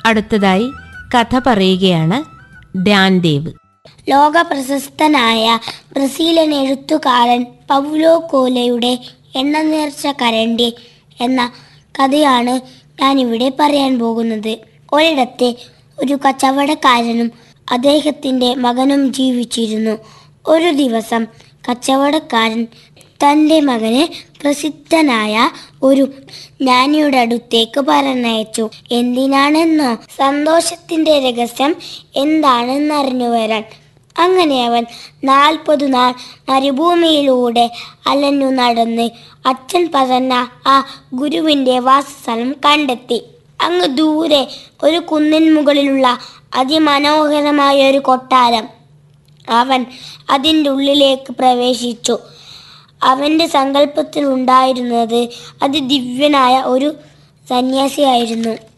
അടുത്തതായി കഥ പറയുകയാണ് ധ്യാൻദേവ് ലോക പ്രശസ്തനായ ബ്രസീലിയൻ എഴുത്തുകാരൻ പൗലോ കോലയുടെ എണ്ണ നേർച്ച കരണ്ടി എന്ന കഥയാണ് ഞാനിവിടെ പറയാൻ പോകുന്നത് ഒരിടത്ത് ഒരു കച്ചവടക്കാരനും അദ്ദേഹത്തിൻ്റെ മകനും ജീവിച്ചിരുന്നു ഒരു ദിവസം കച്ചവടക്കാരൻ തൻ്റെ മകനെ പ്രസിദ്ധനായ ഒരു ജ്ഞാനിയുടെ അടുത്തേക്ക് പറഞ്ഞയച്ചു എന്തിനാണെന്നോ സന്തോഷത്തിന്റെ രഹസ്യം എന്താണെന്ന് അറിഞ്ഞു വരാൻ അങ്ങനെ അവൻ നാൽപ്പത് നാൾ മരുഭൂമിയിലൂടെ അലഞ്ഞു നടന്ന് അച്ഛൻ പറഞ്ഞ ആ ഗുരുവിന്റെ വാസസ്ഥലം കണ്ടെത്തി അങ്ങ് ദൂരെ ഒരു കുന്നിൻ മുകളിലുള്ള അതിമനോഹരമായ ഒരു കൊട്ടാരം അവൻ അതിൻ്റെ ഉള്ളിലേക്ക് പ്രവേശിച്ചു അവൻ്റെ സങ്കല്പത്തിൽ ഉണ്ടായിരുന്നത് അതിദിവ്യനായ ഒരു സന്യാസിയായിരുന്നു